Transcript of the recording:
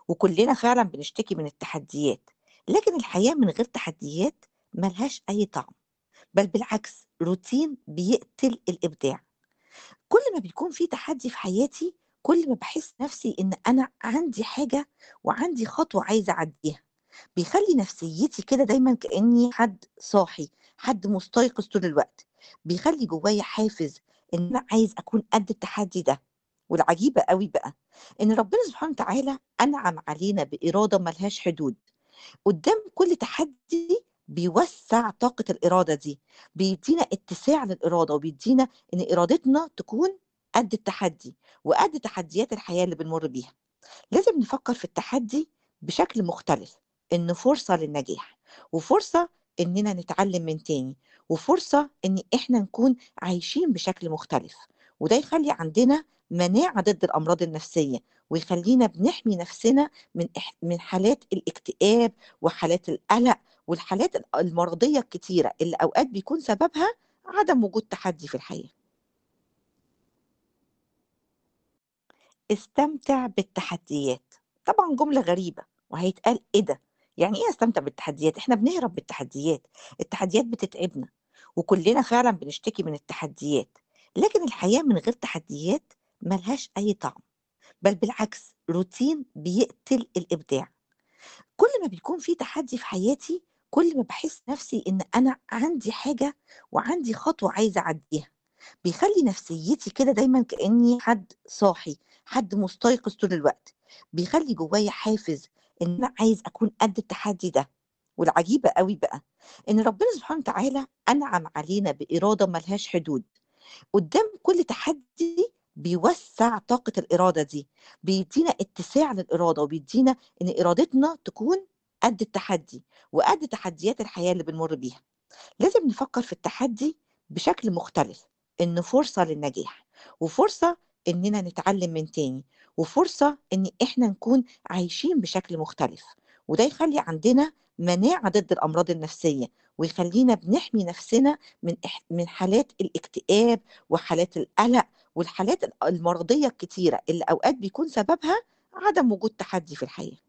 وكلنا فعلا بنشتكي من التحديات لكن الحياة من غير تحديات ملهاش أي طعم بل بالعكس روتين بيقتل الإبداع كل ما بيكون في تحدي في حياتي كل ما باحس نفسي إن أنا عندي حاجة وعندي خطوة عايزة أعدّيها، بيخلّي نفسيتي كده دايمًا كإني حد صاحي، حد مستيقظ طول الوقت، بيخلّي جوايا حافز إن أنا عايز أكون قد التحدي ده، والعجيبة أوي بقى إن ربنا سبحانه وتعالى أنعم علينا بإرادة ما لهاش حدود، قدّام كل تحدي بيوسّع طاقة الإرادة دي، بيدّينا اتساع للإرادة وبيدّينا إن إرادتنا تكون قد التحدي وقد تحديات الحياة اللي بنمُر بيها. لازم نفكّر في التحدي بشكل مختلف، إنه فرصة للنجاح وفرصة إننا نتعلّم من تاني وفرصة إن إحنا نكون عايشين بشكل مختلف، وده يخلّي عندنا مناعة ضد الأمراض النفسية ويخلّينا بنحمي نفسنا من إح من حالات الاكتئاب وحالات القلق والحالات ال المرضية الكتيرة اللي أوقات بيكون سببها عدم وجود تحدي في الحياة. استمتع بالتحديات. طبعًا جملة غريبة وهيتقال إيه ده! يعني إيه أستمتع بالتحديات؟ إحنا بنهرب بالتحديات، التحديات بتتعبنا وكلنا فعلًا بنشتكي من التحديات، لكن الحياة من غير تحديات ما لهاش أي طعم، بل بالعكس روتين بيقتل الإبداع. كل ما بيكون في تحدي في حياتي، كل ما باحس نفسي إن أنا عندي حاجة وعندي خطوة عايزة أعدّيها، بيخلّي نفسيتي كده دايمًا كإني حد صاحي، حد مستيقظ طول الوقت، بيخلّي جوايا حافز إن أنا عايز أكون قد التحدي ده، والعجيبة أوي بقى إن ربنا سبحانه وتعالى أنعم علينا بإرادة ما لهاش حدود، قدّام كل تحدي بيوسّع طاقة الإرادة دي، بيدّينا اتساع للإرادة وبيدّينا إن إرادتنا تكون قد التحدي وقد تحديات الحياة اللي بنمُر بيها. لازم نفكّر في التحدي بشكل مختلف، إنه فرصة للنجاح وفرصة إننا نتعلّم من تاني وفرصة إن إحنا نكون عايشين بشكل مختلف، وده يخلّي عندنا مناعة ضد الأمراض النفسية ويخلّينا بنحمي نفسنا من إح من حالات الاكتئاب وحالات القلق والحالات ال المرضية الكتيرة اللي أوقات بيكون سببها عدم وجود تحدي في الحياة.